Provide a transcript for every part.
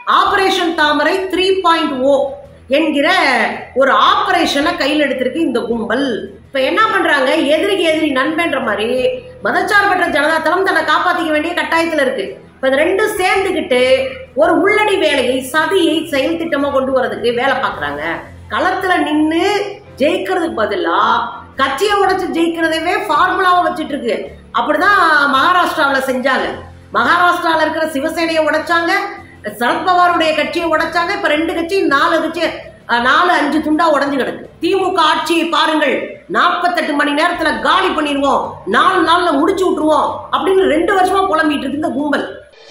operation தாமரை three point O என்கிற ஒரு ஆபரேஷனை கையில் எடுத்திருக்கு இந்த கும்பல் இப்ப என்ன பண்றாங்க எதிரிக்கு எதிரி நண்பன்ற மாதிரி மதச்சார்பற்ற ஜனதா தளம் தன்னை காப்பாத்திக்க வேண்டிய கட்டாயத்துல இருக்கு இப்ப இது ரெண்டும் சேர்ந்துக்கிட்டு ஒரு உள்ளடி வேலையை சதியை செயல் திட்டமா கொண்டு வரதுக்கு வேலை பார்க்கறாங்க களத்துல நின்னு ஜெயிக்கிறதுக்கு பதிலா கட்சியை உடைச்சு ஜெயிக்கிறதவே ஃபார்முலாவை வச்சுட்டு இருக்கு அப்படிதான் மகாராஷ்டிராவுல செஞ்சாங்க மகாராஷ்டிரால இருக்கிற சிவசேனையை உடைச்சாங்க சரத்பவாருடைய கட்சியை உடைச்சாங்க இப்ப ரெண்டு கட்சி நாலு கட்சி அஹ், நாலு அஞ்சு துண்டா உடைஞ்சு கிடக்கு திமுக ஆட்சியை பாருங்கள் நாற்பத்தெட்டு மணி நேரத்துல காலி பண்ணிடுவோம் நாலு நாள்ல முடிச்சு விட்டுருவோம் அப்படின்னு ரெண்டு வருஷமா புலம்பிட்டு இருக்கு இந்த கும்பல்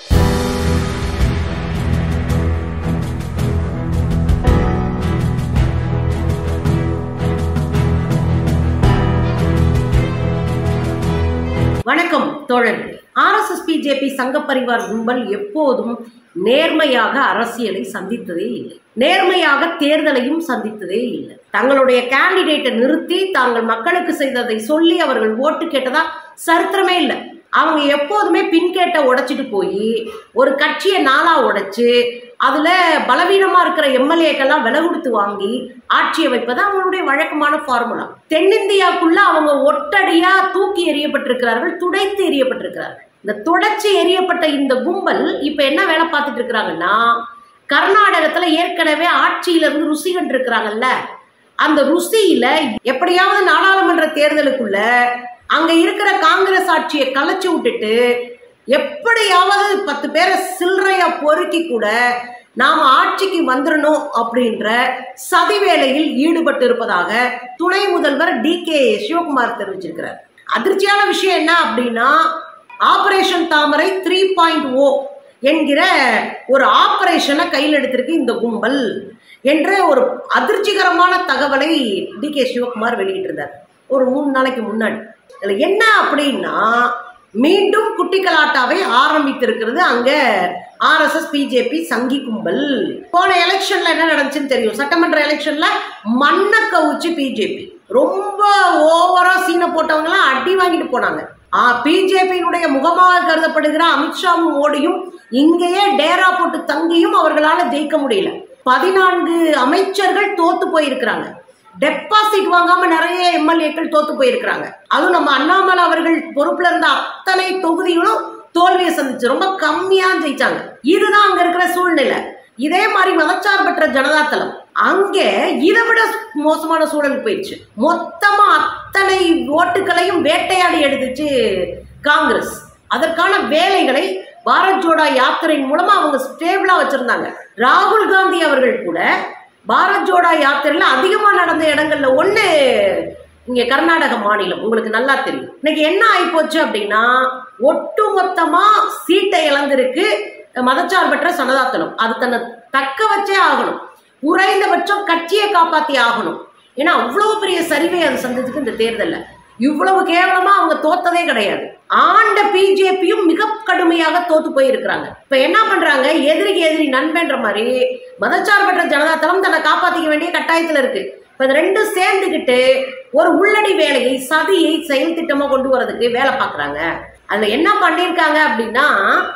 வணக்கம் தோழர்களே ஆர்எஸ்எஸ் பிஜேபி சங்க பரிவார் கும்பல் எப்போதும் நேர்மையாக அரசியலை சந்தித்ததே இல்லை நேர்மையாக தேர்தலையும் சந்தித்ததே இல்லை தங்களுடைய கேண்டிடேட்டை நிறுத்தி தாங்கள் மக்களுக்கு செய்ததை சொல்லி அவர்கள் ஓட்டு கேட்டதா சரித்திரமே இல்லை அவங்க எப்போதுமே பின்கேட்டை உடைச்சிட்டு போய் ஒரு கட்சியை நாளா உடைச்சு அதுல பலவீனமா இருக்கிற எம்எல்ஏக்கெல்லாம் விலை கொடுத்து வாங்கி ஆட்சியை வைப்பது அவங்களுடைய வழக்கமான ஃபார்முலா தென்னிந்தியாக்குள்ள அவங்க ஒட்டடியா தூக்கி எறியப்பட்டிருக்கிறார்கள் துடைத்து எறியப்பட்டிருக்கிறார்கள் இந்த துடைச்சு எறியப்பட்ட இந்த கும்பல் இப்ப என்ன வேலை பார்த்துட்டு இருக்கிறாங்கன்னா கர்நாடகத்துல ஏற்கனவே ஆட்சியில இருந்து ருசி கண்டு இருக்கிறாங்கல்ல அந்த ருசியில எப்படியாவது நாடாளுமன்ற தேர்தலுக்குள்ள அங்க இருக்கிற காங்கிரஸ் ஆட்சியை கலைச்சு விட்டுட்டு எப்படியாவது பத்து பேரை சில்லறையா பொறுக்கி கூட நாம ஆட்சிக்கு வந்துடணும் அப்படின்ற சதி வேலையில் ஈடுபட்டு இருப்பதாக துணை முதல்வர் டி கே சிவகுமார் தெரிவிச்சிருக்கிறார் அதிர்ச்சியான விஷயம் என்ன அப்படின்னா ஆபரேஷன் தாமரை த்ரீ பாயிண்ட் ஓ என்கிற ஒரு ஆபரேஷனை கையில் எடுத்திருக்கு இந்த கும்பல் என்ற ஒரு அதிர்ச்சிகரமான தகவலை டி கே சிவகுமார் வெளியிட்டிருந்தார் ஒரு மூணு நாளைக்கு முன்னாடி இதுல என்ன அப்படின்னா மீண்டும் குட்டிக்கலாட்டாவை ஆரம்பித்திருக்கிறது அங்க ஆர்எஸ்எஸ் பிஜேபி சங்கி கும்பல் போன எலெக்ஷன்ல என்ன நடந்துச்சுன்னு தெரியும் சட்டமன்ற எலெக்ஷன்ல மண்ணை கவுச்சு பிஜேபி ரொம்ப ஓவரா சீனை போட்டவங்கலாம் அடி வாங்கிட்டு போனாங்க பிஜேபியினுடைய முகமாக கருதப்படுகிற அமித்ஷாவும் மோடியும் இங்கேயே டேரா போட்டு தங்கியும் அவர்களால ஜெயிக்க முடியல பதினான்கு அமைச்சர்கள் தோத்து போயிருக்கிறாங்க டெபாசிட் வாங்காம நிறைய எம்எல்ஏக்கள் தோத்து போயிருக்கிறாங்க அதுவும் நம்ம அண்ணாமலை அவர்கள் பொறுப்புல இருந்த அத்தனை தொகுதிகளும் தோல்வியை சந்திச்சு ரொம்ப கம்மியா ஜெயிச்சாங்க இதுதான் அங்க இருக்கிற சூழ்நிலை இதே மாதிரி மதச்சார்பற்ற ஜனதாதளம் அங்கே இதை விட மோசமான சூழல் போயிடுச்சு மொத்தமா அத்தனை ஓட்டுகளையும் வேட்டையாடி எடுத்துச்சு காங்கிரஸ் அதற்கான வேலைகளை பாரத் ஜோடா யாத்திரையின் மூலமா அவங்க ஸ்டேபிளா வச்சிருந்தாங்க ராகுல் காந்தி அவர்கள் கூட பாரத் ஜோடா யாத்திரையில அதிகமா நடந்த இடங்கள்ல ஒண்ணு இங்க கர்நாடக மாநிலம் உங்களுக்கு நல்லா தெரியும் இன்னைக்கு என்ன ஆயிப்போச்சு அப்படின்னா ஒட்டுமொத்தமா சீட்டை இழந்திருக்கு மதச்சார்பற்ற சனதாத்தலம் அது தன்னை தக்க வச்சே ஆகணும் குறைந்தபட்சம் கட்சியை காப்பாத்தி ஆகணும் ஏன்னா அவ்வளவு பெரிய சரிவை அது சந்திச்சுக்கு இந்த தேர்தல்ல இவ்வளவு கேவலமா அவங்க தோத்ததே கிடையாது ஆண்ட பிஜேபியும் மிக கடுமையாக தோத்து போயிருக்கிறாங்க இப்ப என்ன பண்றாங்க எதிரிக்கு எதிரி நண்பன்ற மாதிரி மதச்சார்பற்ற ஜனதா தளம் தன்னை காப்பாத்திக்க வேண்டிய கட்டாயத்துல இருக்கு இப்ப இது ரெண்டும் சேர்ந்துக்கிட்டு ஒரு உள்ளடி வேலையை சதியை செயல் திட்டமா கொண்டு வரதுக்கு வேலை பார்க்கறாங்க அதுல என்ன பண்ணியிருக்காங்க அப்படின்னா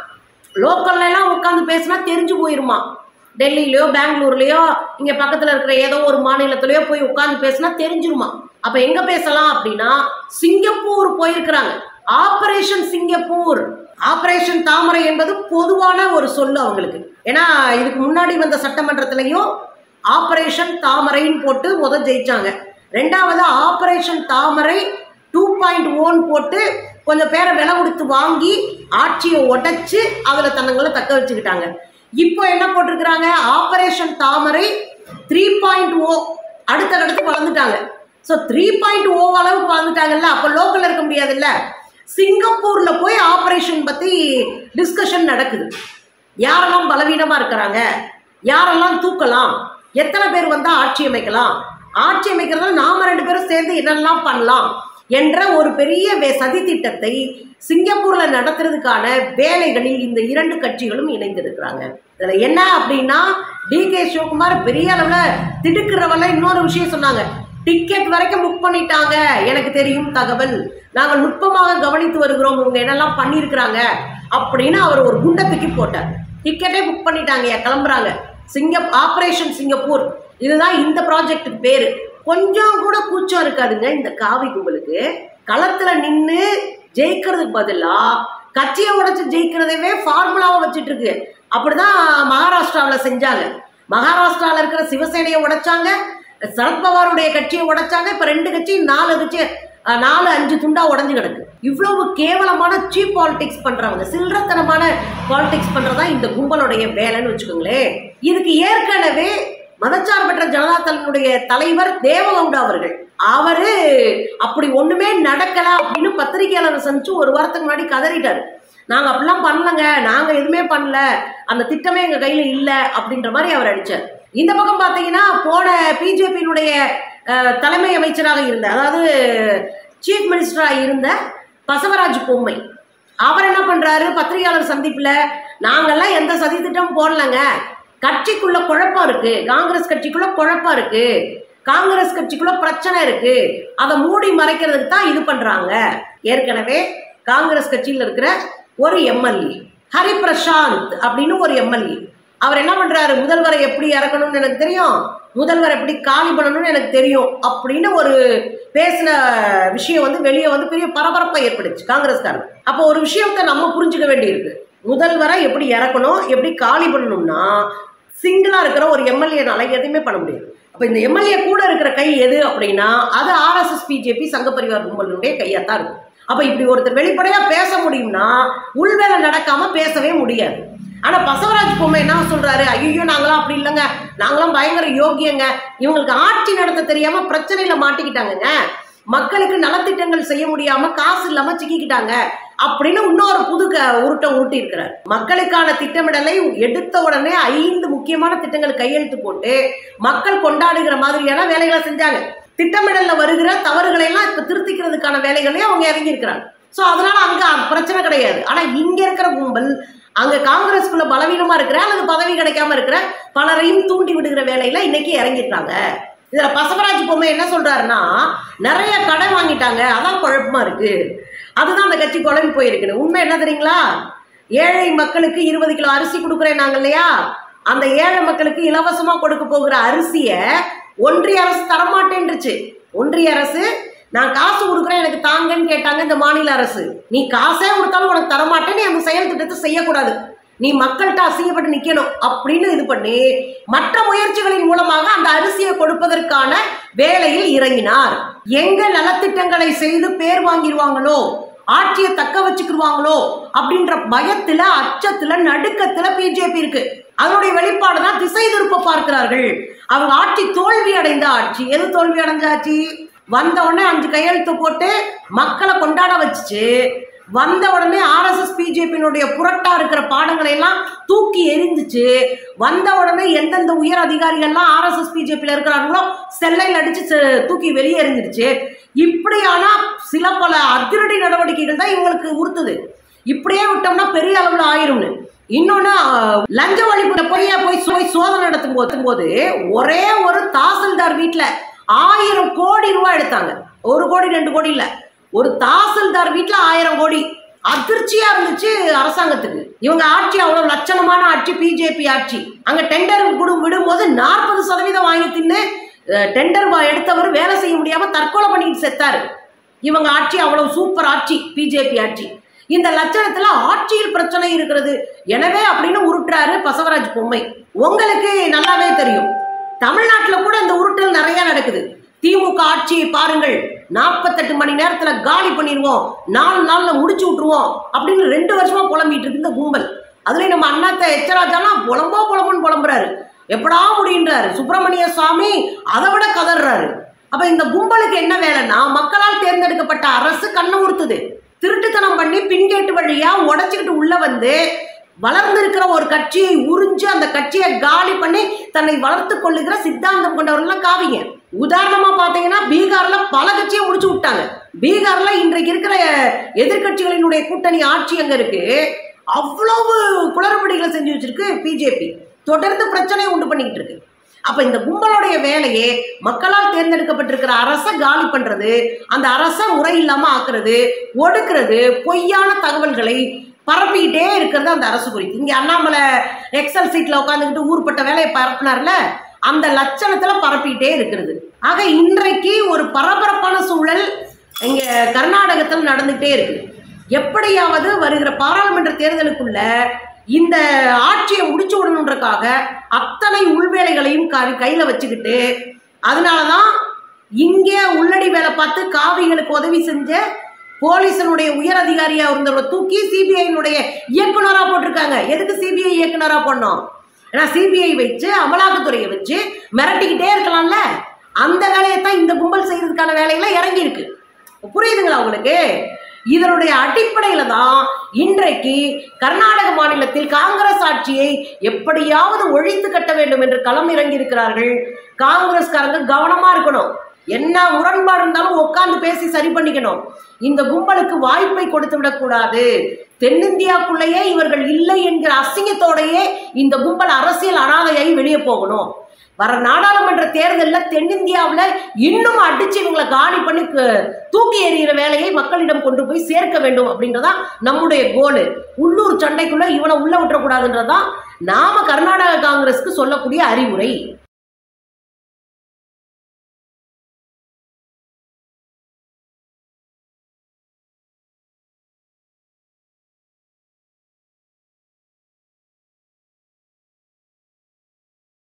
லோக்கல்ல எல்லாம் உட்காந்து பேசினா தெரிஞ்சு போயிருமா டெல்லியிலயோ பெங்களூர்லயோ இங்க பக்கத்துல இருக்கிற ஏதோ ஒரு மாநிலத்திலயோ போய் உட்காந்து பேசினா தெரிஞ்சிருமா அப்ப எங்க பேசலாம் அப்படின்னா சிங்கப்பூர் போயிருக்கிறாங்க ஆபரேஷன் சிங்கப்பூர் ஆபரேஷன் தாமரை என்பது பொதுவான ஒரு சொல்லு அவங்களுக்கு ஏன்னா இதுக்கு முன்னாடி வந்த சட்டமன்றத்திலையும் ஆபரேஷன் தாமரைன்னு போட்டு முத ஜெயிச்சாங்க ரெண்டாவது ஆபரேஷன் தாமரை டூ பாயிண்ட் ஓன் போட்டு கொஞ்சம் பேரை விலை கொடுத்து வாங்கி ஆட்சியை உடைச்சு அதில் தன்னங்களை தக்க வச்சுக்கிட்டாங்க இப்போ என்ன போட்டிருக்கிறாங்க ஆபரேஷன் தாமரை த்ரீ பாயிண்ட் ஓ அடுத்த அடுத்து வளர்ந்துட்டாங்க ஸோ த்ரீ பாயிண்ட் ஓ அளவுக்கு வளர்ந்துட்டாங்கல்ல அப்போ லோக்கல்ல இருக்க முடியாதுல்ல சிங்கப்பூர்ல போய் ஆபரேஷன் பத்தி டிஸ்கஷன் நடக்குது யாரெல்லாம் பலவீனமா இருக்கிறாங்க யாரெல்லாம் தூக்கலாம் எத்தனை பேர் வந்தா ஆட்சி அமைக்கலாம் ஆட்சி அமைக்கிறதா நாம ரெண்டு பேரும் சேர்ந்து என்னெல்லாம் பண்ணலாம் என்ற ஒரு பெரிய வே- சதி திட்டத்தை சிங்கப்பூர்ல நடத்துறதுக்கான வேலைகளில் இந்த இரண்டு கட்சிகளும் இணைந்திருக்கிறாங்க இதுல என்ன அப்படின்னா டி கே சிவகுமார் பெரிய அளவுல திடுக்கிறவங்க இன்னொரு விஷயம் சொன்னாங்க டிக்கெட் வரைக்கும் புக் பண்ணிட்டாங்க எனக்கு தெரியும் தகவல் நாங்கள் நுட்பமாக கவனித்து வருகிறோம் இவங்க என்னெல்லாம் பண்ணியிருக்கிறாங்க அப்படின்னு அவர் ஒரு குண்டை தூக்கி போட்டார் டிக்கெட்டே புக் பண்ணிட்டாங்க கிளம்புறாங்க சிங்க ஆப்ரேஷன் சிங்கப்பூர் இதுதான் இந்த ப்ராஜெக்ட்டுக்கு பேரு கொஞ்சம் கூட கூச்சம் இருக்காதுங்க இந்த காவி கும்பலுக்கு களத்துல நின்று ஜெயிக்கிறதுக்கு பதிலா கட்சியை உடைச்சு ஜெயிக்கிறதவே ஃபார்முலாவை வச்சுட்டு இருக்கு அப்படிதான் மகாராஷ்டிராவில் செஞ்சாங்க மகாராஷ்டிராவில் இருக்கிற சிவசேனையை உடைச்சாங்க சரத்பவாருடைய கட்சியை உடைச்சாங்க இப்ப ரெண்டு கட்சி நாலு கட்சி அஹ், நாலு அஞ்சு துண்டா உடைஞ்சு கிடக்கு இவ்வளவு கேவலமான சீப் பாலிடிக்ஸ் பண்றவங்க சில்லறத்தனமான பாலிடிக்ஸ் பண்றதா இந்த கும்பலுடைய வேலைன்னு வச்சுக்கோங்களேன் இதுக்கு ஏற்கனவே மதச்சார்பற்ற ஜனதா தளத்தினுடைய தலைவர் தேவகவுடா அவர்கள் அவரு அப்படி ஒண்ணுமே நடக்கல அப்படின்னு பத்திரிகையாளரை சந்திச்சு ஒரு வாரத்துக்கு முன்னாடி கதறிட்டாரு நாங்க அப்படிலாம் பண்ணலங்க நாங்க எதுவுமே பண்ணல அந்த திட்டமே எங்க கையில இல்ல அப்படின்ற மாதிரி அவர் அடிச்சார் இந்த பக்கம் பாத்தீங்கன்னா போன பிஜேபியினுடைய தலைமை அமைச்சராக இருந்த அதாவது சீஃப் மினிஸ்டராக இருந்த பசவராஜ் பொம்மை அவர் என்ன பண்றாரு பத்திரிகையாளர் சந்திப்புல நாங்கெல்லாம் எந்த சதி திட்டம் போடலங்க கட்சிக்குள்ள குழப்பம் இருக்கு காங்கிரஸ் கட்சிக்குள்ள குழப்பம் இருக்கு காங்கிரஸ் கட்சிக்குள்ள பிரச்சனை இருக்கு அதை மூடி மறைக்கிறதுக்கு தான் இது பண்றாங்க ஏற்கனவே காங்கிரஸ் கட்சியில் இருக்கிற ஒரு எம்எல்ஏ ஹரிபிரசாந்த் அப்படின்னு ஒரு எம்எல்ஏ அவர் என்ன பண்றாரு முதல்வரை எப்படி இறக்கணும்னு எனக்கு தெரியும் முதல்வர் எப்படி காலி பண்ணணும்னு எனக்கு தெரியும் அப்படின்னு ஒரு பேசின விஷயம் வந்து வெளியே வந்து பெரிய பரபரப்பை ஏற்படுச்சு காங்கிரஸ்காரங்க அப்போ ஒரு விஷயத்தை நம்ம புரிஞ்சுக்க வேண்டியிருக்கு முதல்வரை எப்படி இறக்கணும் எப்படி காலி பண்ணணும்னா சிங்கிளா இருக்கிற ஒரு எம்எல்ஏனால எதுவுமே பண்ண முடியாது அப்ப இந்த எம்எல்ஏ கூட இருக்கிற கை எது அப்படின்னா அது ஆர்எஸ்எஸ் பிஜேபி சங்க பரிவார் கும்பலுடைய கையா தான் இருக்கும் அப்ப இப்படி ஒருத்தர் வெளிப்படையா பேச முடியும்னா உள்வேலை நடக்காம பேசவே முடியாது ஆனா பசவராஜ் பொம்மை என்ன சொல்றாரு ஐயோ நாங்களாம் அப்படி இல்லைங்க நாங்களாம் பயங்கர யோகியங்க இவங்களுக்கு ஆட்சி நடத்த தெரியாம பிரச்சனையில மாட்டிக்கிட்டாங்கங்க மக்களுக்கு நலத்திட்டங்கள் செய்ய முடியாம காசு இல்லாம சிக்கிக்கிட்டாங்க அப்படின்னு இன்னொரு புது க உருட்டை உருட்டி இருக்கிறார் மக்களுக்கான திட்டமிடலை எடுத்த உடனே ஐந்து முக்கியமான திட்டங்கள் கையெழுத்து போட்டு மக்கள் கொண்டாடுகிற மாதிரியான வேலைகளை செஞ்சாங்க திட்டமிடல்ல வருகிற தவறுகளை எல்லாம் இப்ப திருத்திக்கிறதுக்கான வேலைகளையும் அவங்க இறங்கி இருக்கிறாங்க ஸோ அதனால அங்க பிரச்சனை கிடையாது ஆனா இங்க இருக்கிற கும்பல் அங்க காங்கிரஸ்குள்ள பலவீனமா இருக்கிற அல்லது பதவி கிடைக்காம இருக்கிற பலரையும் தூண்டி விடுகிற வேலையில இன்னைக்கு இறங்கிட்டாங்க இதுல பசவராஜ் பொம்மை என்ன சொல்றாருன்னா நிறைய கடன் வாங்கிட்டாங்க அதான் குழப்பமா இருக்கு அதுதான் அந்த கட்சி குழம்பு போயிருக்குன்னு உண்மை என்ன தெரியுங்களா ஏழை மக்களுக்கு இருபது கிலோ அரிசி கொடுக்குறேன் நாங்க இல்லையா அந்த ஏழை மக்களுக்கு இலவசமா கொடுக்க போகிற அரிசிய ஒன்றிய அரசு தரமாட்டேன்றுச்சு ஒன்றிய அரசு நான் காசு கொடுக்குறேன் எனக்கு தாங்கன்னு கேட்டாங்க இந்த மாநில அரசு நீ காசே கொடுத்தாலும் உனக்கு தரமாட்டேன் நீ அந்த செயல் திட்டத்தை செய்யக்கூடாது நீ மக்கள்கிட்ட அசிங்கப்பட்டு நிக்கணும் அப்படின்னு இது பண்ணி மற்ற முயற்சிகளின் மூலமாக அந்த அரிசியை கொடுப்பதற்கான வேலையில் இறங்கினார் எங்க நலத்திட்டங்களை செய்து பேர் வாங்கிடுவாங்களோ ஆட்சியை தக்க வச்சுக்கிடுவாங்களோ அப்படின்ற பயத்துல அச்சத்துல நடுக்கத்துல பிஜேபி இருக்கு அதனுடைய வெளிப்பாடு தான் திசை திருப்ப பார்க்கிறார்கள் அவங்க ஆட்சி தோல்வி அடைந்த ஆட்சி எது தோல்வி அடைஞ்ச ஆட்சி வந்த உடனே அஞ்சு கையெழுத்து போட்டு மக்களை கொண்டாட வச்சுச்சு வந்த உடனே ஆர்எஸ்எஸ் பிஜேபியினுடைய புரட்டா இருக்கிற பாடங்களை எல்லாம் தூக்கி எரிஞ்சிச்சு வந்த உடனே எந்தெந்த உயர் அதிகாரிகள்லாம் ஆர்எஸ்எஸ் பிஜேபியில் இருக்கிறாங்களோ செல்லையில் அடிச்சு செ- தூக்கி வெளியே எறிஞ்சிருச்சு இப்படியான சில பல அதிரடி நடவடிக்கைகள் தான் இவங்களுக்கு உறுத்துது இப்படியே விட்டோம்னா பெரிய அளவில் ஆயிரும்னு இன்னொன்னு அஹ், லஞ்ச ஒழிப்புல போய் போய் போய் சோதனை நடத்தும் போது போது ஒரே ஒரு தாசில்தார் வீட்டுல ஆயிரம் கோடி ரூபாய் எடுத்தாங்க ஒரு கோடி ரெண்டு கோடி இல்ல ஒரு தாசில்தார் வீட்டுல ஆயிரம் கோடி அதிர்ச்சியா இருந்துச்சு அரசாங்கத்துக்கு இவங்க ஆட்சி அவ்வளவு லட்சணமான ஆட்சி பிஜேபி ஆட்சி அங்க டெண்டர் விடு விடும்போது நாற்பது சதவீதம் வாங்கி தின்னு அஹ், டெண்டர் வா- எடுத்தவர் வேலை செய்ய முடியாம தற்கொலை பண்ணிட்டு செத்தாரு இவங்க ஆட்சி அவ்வளவு சூப்பர் ஆட்சி பிஜேபி ஆட்சி இந்த லட்சணத்துல ஆட்சியில் பிரச்சனை இருக்கிறது எனவே அப்படின்னு உருட்டுறாரு பசவராஜ் பொம்மை உங்களுக்கு நல்லாவே தெரியும் தமிழ்நாட்டுல கூட இந்த உருட்டல் நிறைய நடக்குது திமுக ஆட்சியை பாருங்கள் நாற்பத்தெட்டு மணி நேரத்துல காலி பண்ணிடுவோம் நாலு நாள்ல முடிச்சு விட்டுருவோம் அப்படின்னு ரெண்டு வருஷமா புலம்பிட்டு இருக்கு இந்த கும்பல் அதுலயும் நம்ம அண்ணாத்த எச்சராஜாலாம் புலம்போ புலம்புன்னு புலம்புறாரு எப்படா முடின்றாரு சுப்பிரமணிய சுவாமி அதை விட கதறாரு அப்ப இந்த கும்பலுக்கு என்ன வேலைன்னா மக்களால் தேர்ந்தெடுக்கப்பட்ட அரசு கண்ணை உறுத்துது திருட்டுத்தனம் பண்ணி பின்கேட்டு வழியா உடைச்சுக்கிட்டு உள்ள வந்து வளர்ந்திருக்கிற ஒரு கட்சியை உறிஞ்சு அந்த கட்சியை காலி பண்ணி தன்னை வளர்த்து கொள்ளுகிற சித்தாந்தம் கொண்டவர்கள்லாம் காவிங்க உதாரணமா பாத்தீங்கன்னா பீகார்ல பல கட்சியை முடிச்சு விட்டாங்க பீகார்ல இன்றைக்கு இருக்கிற எதிர்க்கட்சிகளினுடைய கூட்டணி ஆட்சி அங்க இருக்கு அவ்வளவு குளறுபடிகளை செஞ்சு வச்சிருக்கு பிஜேபி தொடர்ந்து பிரச்சனையை உண்டு பண்ணிக்கிட்டு இருக்கு அப்ப இந்த கும்பலுடைய வேலையே மக்களால் தேர்ந்தெடுக்கப்பட்டிருக்கிற அரசை காலி பண்றது அந்த அரசை முறை இல்லாம ஆக்குறது ஒடுக்குறது பொய்யான தகவல்களை பரப்பிக்கிட்டே இருக்கிறது அந்த அரசு குறித்து இங்க அண்ணாமலை எக்ஸல் சீட்ல உட்காந்துக்கிட்டு ஊர்பட்ட வேலையை பரப்புனார்ல அந்த லட்சணத்துல பரப்பிக்கிட்டே இருக்கிறது ஆக இன்றைக்கு ஒரு பரபரப்பான சூழல் இங்க கர்நாடகத்தில் நடந்துகிட்டே இருக்கு எப்படியாவது வருகிற பாராளுமன்ற தேர்தலுக்குள்ள இந்த ஆட்சியை முடிச்சு விடணுன்றக்காக அத்தனை உள்வேலைகளையும் கை- கையில வச்சுக்கிட்டு அதனாலதான் இங்கே உள்ளடி வேலை பார்த்து காவிகளுக்கு உதவி செஞ்ச போலீசனுடைய உயர் அதிகாரியா இருந்தவரை தூக்கி சிபிஐனுடைய இயக்குனரா போட்டிருக்காங்க எதுக்கு சிபிஐ இயக்குனரா பண்ணோம் ஏன்னா சிபிஐ வச்சு அமலாக்கத்துறையை வச்சு மிரட்டிக்கிட்டே இருக்கலாம்ல அந்த வேலையை தான் இந்த கும்பல் செய்யறதுக்கான வேலையில இறங்கி இருக்கு புரியுதுங்களா உங்களுக்கு இதனுடைய அடிப்படையில தான் இன்றைக்கு கர்நாடக மாநிலத்தில் காங்கிரஸ் ஆட்சியை எப்படியாவது ஒழித்து கட்ட வேண்டும் என்று களம் இறங்கி இருக்கிறார்கள் காங்கிரஸ்காரங்க கவனமா இருக்கணும் என்ன முரண்பாடு இருந்தாலும் உட்கார்ந்து பேசி சரி பண்ணிக்கணும் இந்த கும்பலுக்கு வாய்ப்பை கொடுத்து விடக்கூடாது தென்னிந்தியாக்குள்ளேயே இவர்கள் இல்லை என்கிற அசிங்கத்தோடையே இந்த கும்பல் அரசியல் அனாதையாகி வெளியே போகணும் வர நாடாளுமன்ற தேர்தலில் தென்னிந்தியாவில் இன்னும் அடிச்சு இவங்களை காலி பண்ணி கு- தூக்கி எறிகிற வேலையை மக்களிடம் கொண்டு போய் சேர்க்க வேண்டும் அப்படின்றதான் நம்முடைய கோலு உள்ளூர் சண்டைக்குள்ள இவனை உள்ள விட்டுறக்கூடாதுன்றதான் நாம கர்நாடக காங்கிரஸ்க்கு சொல்லக்கூடிய அறிவுரை